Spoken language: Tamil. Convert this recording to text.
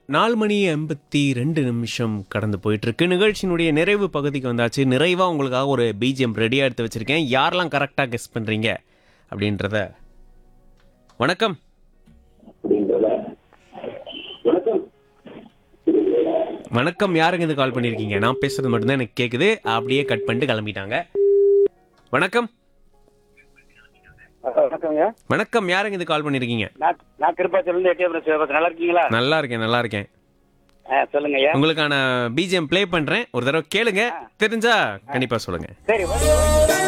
நாலு மணி எண்பத்தி ரெண்டு நிமிஷம் கடந்து போயிட்டு இருக்கு நிகழ்ச்சியினுடைய நிறைவு பகுதிக்கு வந்தாச்சு நிறைவா உங்களுக்காக ஒரு பிஜிஎம் ரெடியா எடுத்து வச்சிருக்கேன் யாரெல்லாம் கரெக்டா கெஸ் பண்றீங்க அப்படின்றத வணக்கம் வணக்கம் யாருங்க இது கால் பண்ணியிருக்கீங்க நான் பேசுறது மட்டும்தான் எனக்கு கேக்குது அப்படியே கட் பண்ணிட்டு கிளம்பிட்டாங்க வணக்கம் வணக்கங்க வணக்கம் யாருங்க இது கால் பண்ணியிருக்கீங்க நான் நான் திருப்பாச்சூர்லேருந்து எட்டியம் சிவபாஸ் நல்லா இருக்கீங்களா நல்லா இருக்கேன் நல்லா இருக்கேன் ஆ சொல்லுங்க ஐயா உங்களுக்கான பிஜிஎம் ப்ளே பண்றேன் ஒரு தடவை கேளுங்க தெரிஞ்சா கண்டிப்பா சொல்லுங்க சரி